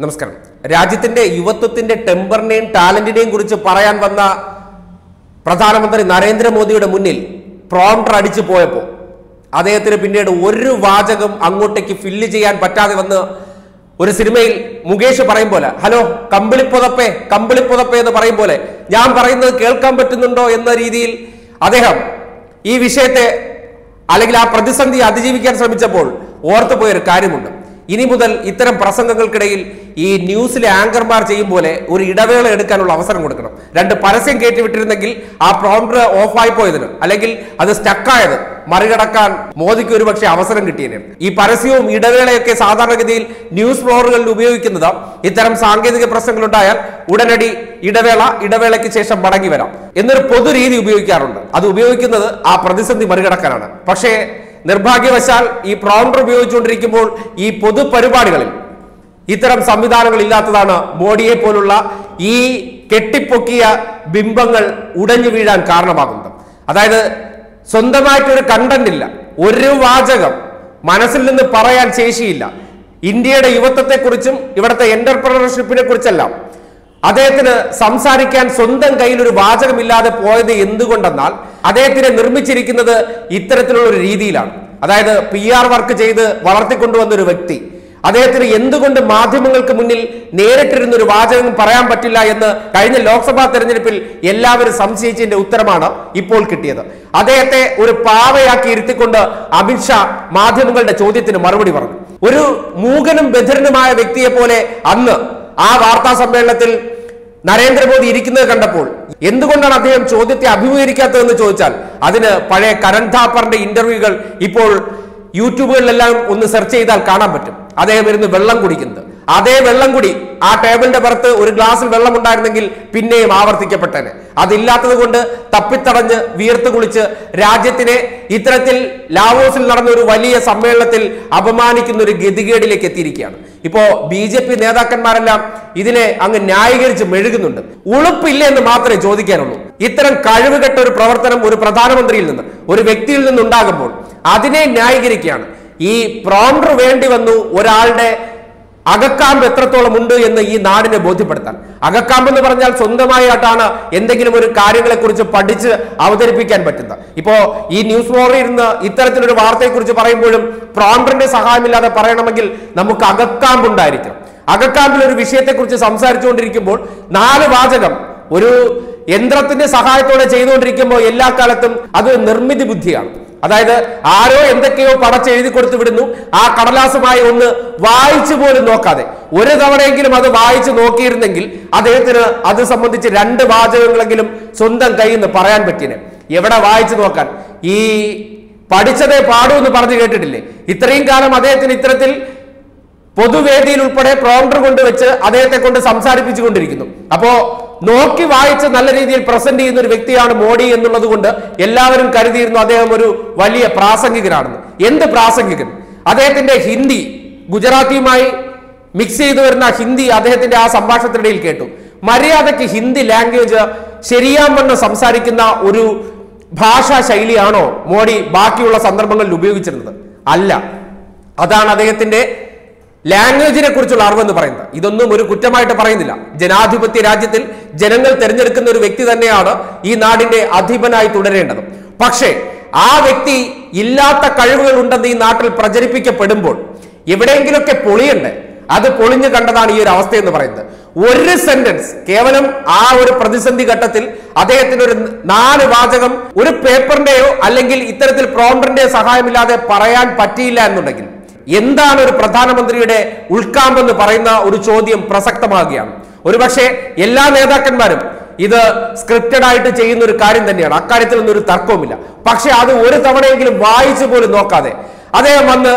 നമസ്കാരം രാജ്യത്തിന്റെ യുവത്വത്തിന്റെ ടെമ്പറിനെയും ടാലന്റിനെയും കുറിച്ച് പറയാൻ വന്ന പ്രധാനമന്ത്രി നരേന്ദ്രമോദിയുടെ മുന്നിൽ പ്രോംപ്റ്റർ അടിച്ചു പോയപ്പോൾ അദ്ദേഹത്തിന് പിന്നീട് ഒരു വാചകം അങ്ങോട്ടേക്ക് ഫില്ല് ചെയ്യാൻ പറ്റാതെ വന്ന് ഒരു സിനിമയിൽ മുകേഷ് പറയും പോലെ ഹലോ കമ്പിളിപ്പുതപ്പേ കമ്പിളിപ്പുതപ്പേ എന്ന് പറയും പോലെ ഞാൻ പറയുന്നത് കേൾക്കാൻ പറ്റുന്നുണ്ടോ എന്ന രീതിയിൽ അദ്ദേഹം ഈ വിഷയത്തെ അല്ലെങ്കിൽ ആ പ്രതിസന്ധി അതിജീവിക്കാൻ ശ്രമിച്ചപ്പോൾ ഓർത്തുപോയൊരു കാര്യമുണ്ട് ഇനി മുതൽ ഇത്തരം പ്രസംഗങ്ങൾക്കിടയിൽ ഈ ന്യൂസിലെ ആങ്കർമാർ ചെയ്യും പോലെ ഒരു ഇടവേള എടുക്കാനുള്ള അവസരം കൊടുക്കണം രണ്ട് പരസ്യം കയറ്റിവിട്ടിരുന്നെങ്കിൽ ആ പ്രോംപ്റ്റർ ഓഫായി പോയതിന് അല്ലെങ്കിൽ അത് സ്റ്റക്കായത് മറികടക്കാൻ മോദിക്ക് ഒരുപക്ഷെ അവസരം കിട്ടിയേനെ ഈ പരസ്യവും ഇടവേളയൊക്കെ സാധാരണഗതിയിൽ ന്യൂസ് ഫ്ലോറുകളിൽ ഉപയോഗിക്കുന്നത് ഇത്തരം സാങ്കേതിക പ്രശ്നങ്ങൾ ഉണ്ടായാൽ ഉടനടി ഇടവേള ഇടവേളയ്ക്ക് ശേഷം മടങ്ങി വരാം എന്നൊരു പൊതു രീതി ഉപയോഗിക്കാറുണ്ട് അത് ഉപയോഗിക്കുന്നത് ആ പ്രതിസന്ധി മറികടക്കാനാണ് പക്ഷേ നിർഭാഗ്യവശാൽ ഈ പ്രോംപ്റ്റർ ഉപയോഗിച്ചുകൊണ്ടിരിക്കുമ്പോൾ ഈ പൊതുപരിപാടികളിൽ ഇത്തരം സംവിധാനങ്ങൾ ഇല്ലാത്തതാണ് മോഡിയെ പോലുള്ള ഈ കെട്ടിപ്പൊക്കിയ ബിംബങ്ങൾ ഉടഞ്ഞു വീഴാൻ കാരണമാകുന്നത് അതായത് സ്വന്തമായിട്ടൊരു കണ്ടന്റ് ഇല്ല ഒരു വാചകം മനസ്സിൽ നിന്ന് പറയാൻ ശേഷിയില്ല ഇന്ത്യയുടെ യുവത്വത്തെക്കുറിച്ചും ഇവിടുത്തെ എന്റർപ്രണർഷിപ്പിനെ കുറിച്ചെല്ലാം അദ്ദേഹത്തിന് സംസാരിക്കാൻ സ്വന്തം കയ്യിൽ ഒരു വാചകമില്ലാതെ പോയത് എന്തുകൊണ്ടെന്നാൽ അദ്ദേഹത്തിനെ നിർമ്മിച്ചിരിക്കുന്നത് ഇത്തരത്തിലുള്ള ഒരു രീതിയിലാണ് അതായത് പി ആർ വർക്ക് ചെയ്ത് വളർത്തിക്കൊണ്ടുവന്ന ഒരു വ്യക്തി അദ്ദേഹത്തിന് എന്തുകൊണ്ട് മാധ്യമങ്ങൾക്ക് മുന്നിൽ നേരിട്ടിരുന്ന ഒരു വാചകം പറയാൻ പറ്റില്ല എന്ന് കഴിഞ്ഞ ലോക്സഭാ തെരഞ്ഞെടുപ്പിൽ എല്ലാവരും സംശയിച്ചതിന്റെ ഉത്തരമാണ് ഇപ്പോൾ കിട്ടിയത് അദ്ദേഹത്തെ ഒരു പാവയാക്കി ഇരുത്തിക്കൊണ്ട് അമിത്ഷാ മാധ്യമങ്ങളുടെ ചോദ്യത്തിന് മറുപടി പറഞ്ഞു ഒരു മൂകനും ബധിരനുമായ വ്യക്തിയെ പോലെ അന്ന് ആ വാർത്താ സമ്മേളനത്തിൽ നരേന്ദ്രമോദി ഇരിക്കുന്നത് കണ്ടപ്പോൾ എന്തുകൊണ്ടാണ് അദ്ദേഹം ചോദ്യത്തെ അഭിമുഖീകരിക്കാത്തതെന്ന് ചോദിച്ചാൽ അതിന് പഴയ കരൺ ഥാപ്പറിന്റെ ഇന്റർവ്യൂകൾ ഇപ്പോൾ യൂട്യൂബുകളിലെല്ലാം ഒന്ന് സെർച്ച് ചെയ്താൽ കാണാൻ പറ്റും അദ്ദേഹം ഇരുന്ന് വെള്ളം കുടിക്കുന്നത് അതേ വെള്ളം കുടി ആ ടേബിളിന്റെ പുറത്ത് ഒരു ഗ്ലാസ്സിൽ വെള്ളം ഉണ്ടായിരുന്നെങ്കിൽ പിന്നെയും ആവർത്തിക്കപ്പെട്ടേനെ അതില്ലാത്തത് കൊണ്ട് തപ്പിത്തടഞ്ഞ് വീർത്ത് കുളിച്ച് രാജ്യത്തിനെ ഇത്തരത്തിൽ ലാവോസിൽ നടന്ന ഒരു വലിയ സമ്മേളനത്തിൽ അപമാനിക്കുന്ന ഒരു ഗതികേടിലേക്ക് എത്തിയിരിക്കുകയാണ് ഇപ്പോ ബി ജെ പി നേതാക്കന്മാരെല്ലാം ഇതിനെ അങ്ങ് ന്യായീകരിച്ച് മെഴുകുന്നുണ്ട് ഉളുപ്പില്ല എന്ന് മാത്രമേ ചോദിക്കാനുള്ളൂ ഇത്തരം കഴിവുകെട്ട ഒരു പ്രവർത്തനം ഒരു പ്രധാനമന്ത്രിയിൽ നിന്ന് ഒരു വ്യക്തിയിൽ നിന്നുണ്ടാകുമ്പോൾ അതിനെ ന്യായീകരിക്കുകയാണ് ഈ പ്രോംപ്റ്റർ വേണ്ടി വന്നു ഒരാളുടെ അകക്കാമ്പ് എത്രത്തോളം ഉണ്ട് എന്ന് ഈ നാടിനെ ബോധ്യപ്പെടുത്താൻ അകക്കാമ്പ് എന്ന് പറഞ്ഞാൽ സ്വന്തമായിട്ടാണ് എന്തെങ്കിലും ഒരു കാര്യങ്ങളെ കുറിച്ച് പഠിച്ച് അവതരിപ്പിക്കാൻ പറ്റുന്ന ഇപ്പോ ഈ ന്യൂസ് ഫ്ലോറിൽ ഇരുന്ന് ഇത്തരത്തിലൊരു വാർത്തയെക്കുറിച്ച് പറയുമ്പോഴും പ്രോംപ്റ്ററിന്റെ സഹായമില്ലാതെ പറയണമെങ്കിൽ നമുക്ക് അകക്കാമ്പ് ഉണ്ടായിരിക്കണം അകക്കാമ്പിൽ ഒരു വിഷയത്തെക്കുറിച്ച് സംസാരിച്ചുകൊണ്ടിരിക്കുമ്പോൾ നാല് വാചകം ഒരു യന്ത്രത്തിന്റെ സഹായത്തോടെ ചെയ്തുകൊണ്ടിരിക്കുമ്പോൾ എല്ലാ കാലത്തും അത് നിർമ്മിതി ബുദ്ധിയാണ് അതായത് ആരോ എന്തൊക്കെയോ പടച്ചെഴുതി കൊടുത്തു വിടുന്നു ആ കടലാസുമായി ഒന്ന് വായിച്ചു പോലും നോക്കാതെ ഒരു തവണയെങ്കിലും അത് വായിച്ചു നോക്കിയിരുന്നെങ്കിൽ അദ്ദേഹത്തിന് അത് സംബന്ധിച്ച് രണ്ട് വാചകങ്ങളെങ്കിലും സ്വന്തം കയ്യിൽ നിന്ന് പറയാൻ പറ്റിയത് എവിടെ വായിച്ചു നോക്കാൻ ഈ പഠിച്ചതേ പാടൂ എന്ന് പറഞ്ഞു കേട്ടിട്ടില്ലേ ഇത്രയും കാലം അദ്ദേഹത്തിന് ഇത്തരത്തിൽ പൊതുവേദിയിൽ ഉൾപ്പെടെ പ്രോംപ്റ്റർ കൊണ്ടുവച്ച് അദ്ദേഹത്തെ കൊണ്ട് സംസാരിപ്പിച്ചുകൊണ്ടിരിക്കുന്നു അപ്പോ നോക്കി വായിച്ച് നല്ല രീതിയിൽ പ്രസന്റ് ചെയ്യുന്ന ഒരു വ്യക്തിയാണ് മോഡി എന്നുള്ളത് കൊണ്ട് എല്ലാവരും കരുതിയിരുന്നു അദ്ദേഹം ഒരു വലിയ പ്രാസംഗികനാണെന്ന് എന്ത് പ്രാസംഗികൻ അദ്ദേഹത്തിന്റെ ഹിന്ദി ഗുജറാത്തിയുമായി മിക്സ് ചെയ്തു വരുന്ന ഹിന്ദി അദ്ദേഹത്തിന്റെ ആ സംഭാഷണത്തിനിടയിൽ കേട്ടു മര്യാദയ്ക്ക് ഹിന്ദി ലാംഗ്വേജ് ശരിയാമെന്ന് സംസാരിക്കുന്ന ഒരു ഭാഷാ ശൈലിയാണോ മോഡി ബാക്കിയുള്ള സന്ദർഭങ്ങളിൽ ഉപയോഗിച്ചിരുന്നത് അല്ല അതാണ് അദ്ദേഹത്തിന്റെ ലാംഗ്വേജിനെ കുറിച്ചുള്ള അറിവെന്ന് പറയുന്നത് ഇതൊന്നും ഒരു കുറ്റമായിട്ട് പറയുന്നില്ല ജനാധിപത്യ രാജ്യത്തിൽ ജനങ്ങൾ തിരഞ്ഞെടുക്കുന്ന ഒരു വ്യക്തി തന്നെയാണ് ഈ നാടിന്റെ അധിപനായി തുടരേണ്ടത് പക്ഷേ ആ വ്യക്തി ഇല്ലാത്ത കഴിവുകൾ ഉണ്ടെന്ന് ഈ നാട്ടിൽ പ്രചരിപ്പിക്കപ്പെടുമ്പോൾ എവിടെയെങ്കിലുമൊക്കെ പൊളിയുണ്ട് അത് പൊളിഞ്ഞു കണ്ടതാണ് ഈ ഒരു അവസ്ഥ എന്ന് പറയുന്നത് ഒരു സെന്റൻസ് കേവലം ആ ഒരു പ്രതിസന്ധി ഘട്ടത്തിൽ അദ്ദേഹത്തിന് ഒരു നാല് വാചകം ഒരു പേപ്പറിന്റെയോ അല്ലെങ്കിൽ ഇത്തരത്തിൽ പ്രോംപ്റ്ററിന്റെയോ സഹായമില്ലാതെ പറയാൻ പറ്റിയില്ല എന്നുണ്ടെങ്കിൽ എന്താണ് ഒരു പ്രധാനമന്ത്രിയുടെ ഉൾക്കാമ്പെന്ന് പറയുന്ന ഒരു ചോദ്യം പ്രസക്തമാകുകയാണ് ഒരുപക്ഷെ എല്ലാ നേതാക്കന്മാരും ഇത് സ്ക്രിപ്റ്റഡ് ആയിട്ട് ചെയ്യുന്ന ഒരു കാര്യം തന്നെയാണ് അക്കാര്യത്തിൽ ഒന്നും ഒരു തർക്കവുമില്ല പക്ഷെ അത് ഒരു തവണയെങ്കിലും വായിച്ചു പോലും നോക്കാതെ അദ്ദേഹം വന്ന്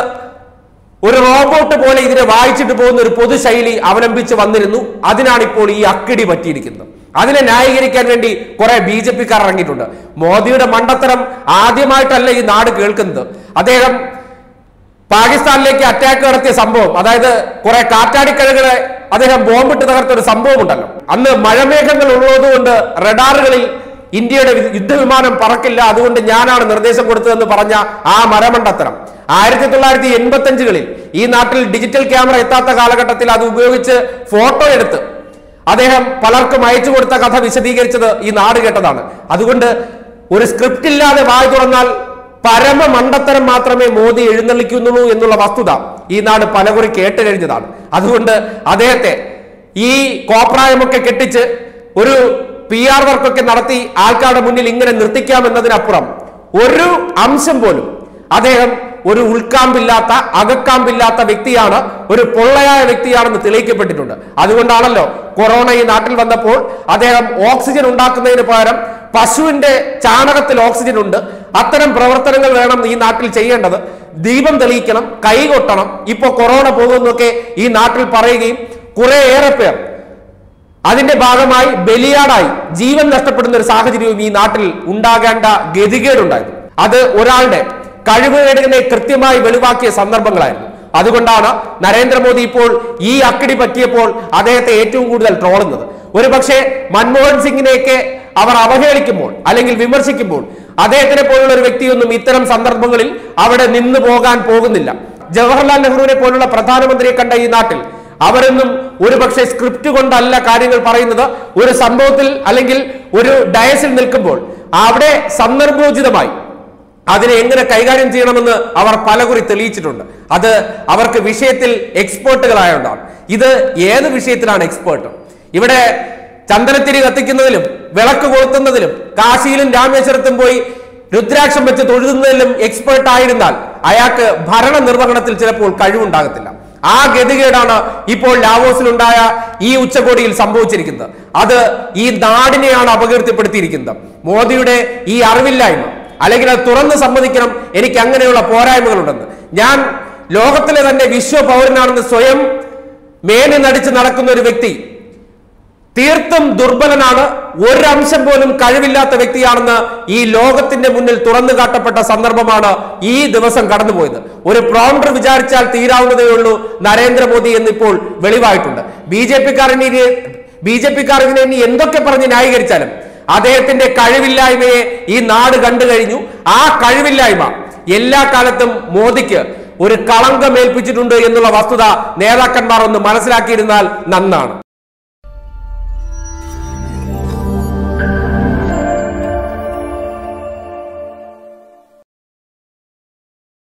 ഒരു റോബോട്ട് പോലെ ഇതിനെ വായിച്ചിട്ട് പോകുന്ന ഒരു പൊതുശൈലി അവലംബിച്ച് വന്നിരുന്നു അതിനാണ് ഇപ്പോൾ ഈ അക്കിടി പറ്റിയിരിക്കുന്നത് അതിനെ ന്യായീകരിക്കാൻ വേണ്ടി കുറെ ബി ജെ പിക്കാർ ഇറങ്ങിയിട്ടുണ്ട് മോദിയുടെ മണ്ടത്തരം ആദ്യമായിട്ടല്ല ഈ നാട് കേൾക്കുന്നത് അദ്ദേഹം പാകിസ്ഥാനിലേക്ക് അറ്റാക്ക് നടത്തിയ സംഭവം അതായത് കുറെ കാറ്റാടിക്കഴുകളെ അദ്ദേഹം ബോംബിട്ട് തകർത്ത ഒരു സംഭവം ഉണ്ടല്ലോ അന്ന് മഴമേഘങ്ങൾ ഉള്ളതുകൊണ്ട് റഡാറുകളിൽ ഇന്ത്യയുടെ യുദ്ധവിമാനം പറക്കില്ല അതുകൊണ്ട് ഞാനാണ് നിർദ്ദേശം കൊടുത്തതെന്ന് പറഞ്ഞ ആ മരമണ്ടത്തരം ആയിരത്തി തൊള്ളായിരത്തി എൺപത്തി അഞ്ചുകളിൽ ഈ നാട്ടിൽ ഡിജിറ്റൽ ക്യാമറ എത്താത്ത കാലഘട്ടത്തിൽ അത് ഉപയോഗിച്ച് ഫോട്ടോ എടുത്ത് അദ്ദേഹം പലർക്കും അയച്ചു കൊടുത്ത കഥ വിശദീകരിച്ചത് ഈ നാട് കേട്ടതാണ് അതുകൊണ്ട് ഒരു സ്ക്രിപ്റ്റ് ഇല്ലാതെ വായി തുറന്നാൽ പരമ മണ്ടത്തരം മാത്രമേ മോദി എഴുന്നള്ളിക്കുന്നുള്ളൂ എന്നുള്ള വസ്തുത ഈ നാട് പലകുറി കേട്ട് കഴിഞ്ഞതാണ് അതുകൊണ്ട് അദ്ദേഹത്തെ ഈ കോപ്രായമൊക്കെ കെട്ടിച്ച് ഒരു പി ആർ വർക്കൊക്കെ നടത്തി ആൾക്കാരുടെ മുന്നിൽ ഇങ്ങനെ നിർത്തിക്കാമെന്നതിനപ്പുറം ഒരു അംശം പോലും അദ്ദേഹം ഒരു ഉൾക്കാമ്പില്ലാത്ത അകക്കാമ്പില്ലാത്ത വ്യക്തിയാണ് ഒരു പൊള്ളയായ വ്യക്തിയാണെന്ന് തെളിയിക്കപ്പെട്ടിട്ടുണ്ട് അതുകൊണ്ടാണല്ലോ കൊറോണ ഈ നാട്ടിൽ വന്നപ്പോൾ അദ്ദേഹം ഓക്സിജൻ ഉണ്ടാക്കുന്നതിന് പകരം പശുവിന്റെ ചാണകത്തിൽ ഓക്സിജൻ ഉണ്ട് അത്തരം പ്രവർത്തനങ്ങൾ വേണം ഈ നാട്ടിൽ ചെയ്യേണ്ടത് ദീപം തെളിയിക്കണം കൈകൊട്ടണം ഇപ്പോ കൊറോണ പോകുന്നൊക്കെ ഈ നാട്ടിൽ പറയുകയും കുറേയേറെ പേർ അതിന്റെ ഭാഗമായി ബലിയാടായി ജീവൻ നഷ്ടപ്പെടുന്ന ഒരു സാഹചര്യവും ഈ നാട്ടിൽ ഉണ്ടാകേണ്ട ഗതികേടുണ്ടായിരുന്നു അത് ഒരാളുടെ കഴിവുകേടുകളെ കൃത്യമായി വെളിവാക്കിയ സന്ദർഭങ്ങളായിരുന്നു അതുകൊണ്ടാണ് നരേന്ദ്രമോദി ഇപ്പോൾ ഈ അക്കിടി പറ്റിയപ്പോൾ അദ്ദേഹത്തെ ഏറ്റവും കൂടുതൽ ട്രോളുന്നത് ഒരു പക്ഷേ മൻമോഹൻ സിംഗിനെയൊക്കെ അവർ അവഹേളിക്കുമ്പോൾ അല്ലെങ്കിൽ വിമർശിക്കുമ്പോൾ അദ്ദേഹത്തിനെ പോലുള്ള ഒരു വ്യക്തിയൊന്നും ഇത്തരം സന്ദർഭങ്ങളിൽ അവിടെ നിന്ന് പോകാൻ പോകുന്നില്ല ജവഹർലാൽ നെഹ്റുവിനെ പോലുള്ള പ്രധാനമന്ത്രിയെ കണ്ട ഈ നാട്ടിൽ അവരൊന്നും ഒരു പക്ഷേ സ്ക്രിപ്റ്റ് കൊണ്ടല്ല കാര്യങ്ങൾ പറയുന്നത് ഒരു സംഭവത്തിൽ അല്ലെങ്കിൽ ഒരു ഡയസിൽ നിൽക്കുമ്പോൾ അവിടെ സന്ദർഭോചിതമായി അതിനെ എങ്ങനെ കൈകാര്യം ചെയ്യണമെന്ന് അവർ പലകുറി തെളിയിച്ചിട്ടുണ്ട് അത് അവർക്ക് വിഷയത്തിൽ എക്സ്പേർട്ടുകളായതുകൊണ്ടാണ് ഇത് ഏത് വിഷയത്തിലാണ് എക്സ്പേർട്ട് ഇവിടെ ചന്ദനത്തിരി കത്തിക്കുന്നതിലും വിളക്ക് കൊളുത്തുന്നതിലും കാശിയിലും രാമേശ്വരത്തും പോയി രുദ്രാക്ഷം വെച്ച് തൊഴുതുന്നതിലും എക്സ്പേർട്ട് ആയിരുന്നാൽ അയാൾക്ക് ഭരണ നിർവഹണത്തിൽ ചിലപ്പോൾ കഴിവുണ്ടാകത്തില്ല ആ ഗതികേടാണ് ഇപ്പോൾ ലാവോസിലുണ്ടായ ഈ ഉച്ചകോടിയിൽ സംഭവിച്ചിരിക്കുന്നത് അത് ഈ നാടിനെയാണ് അപകീർത്തിപ്പെടുത്തിയിരിക്കുന്നത് മോദിയുടെ ഈ അറിവില്ലായ്മ അല്ലെങ്കിൽ അത് തുറന്ന് സമ്മതിക്കണം എനിക്ക് അങ്ങനെയുള്ള പോരായ്മകളുണ്ടെന്ന് ഞാൻ ലോകത്തിലെ തന്നെ വിശ്വ പൗരനാണെന്ന് സ്വയം മേനി നടിച്ച് നടക്കുന്ന ഒരു വ്യക്തി തീർത്തും ദുർബലനാണ് ഒരംശം പോലും കഴിവില്ലാത്ത വ്യക്തിയാണെന്ന് ഈ ലോകത്തിന്റെ മുന്നിൽ തുറന്നു കാട്ടപ്പെട്ട സന്ദർഭമാണ് ഈ ദിവസം കടന്നുപോയത് ഒരു പ്രോംഡർ വിചാരിച്ചാൽ തീരാവുന്നതേ ഉള്ളൂ നരേന്ദ്രമോദി എന്നിപ്പോൾ വെളിവായിട്ടുണ്ട് ബി ജെ പിക്കാർ ഇനി ബി ജെ പിക്കാർ ഇതിനെ ഇനി എന്തൊക്കെ പറഞ്ഞ് ന്യായീകരിച്ചാലും അദ്ദേഹത്തിന്റെ കഴിവില്ലായ്മയെ ഈ നാട് കണ്ടു കഴിഞ്ഞു ആ കഴിവില്ലായ്മ എല്ലാ കാലത്തും മോദിക്ക് ഒരു കളങ്കമേൽപ്പിച്ചിട്ടുണ്ട് എന്നുള്ള വസ്തുത നേതാക്കന്മാർ ഒന്ന് മനസ്സിലാക്കിയിരുന്നാൽ നന്നാണ്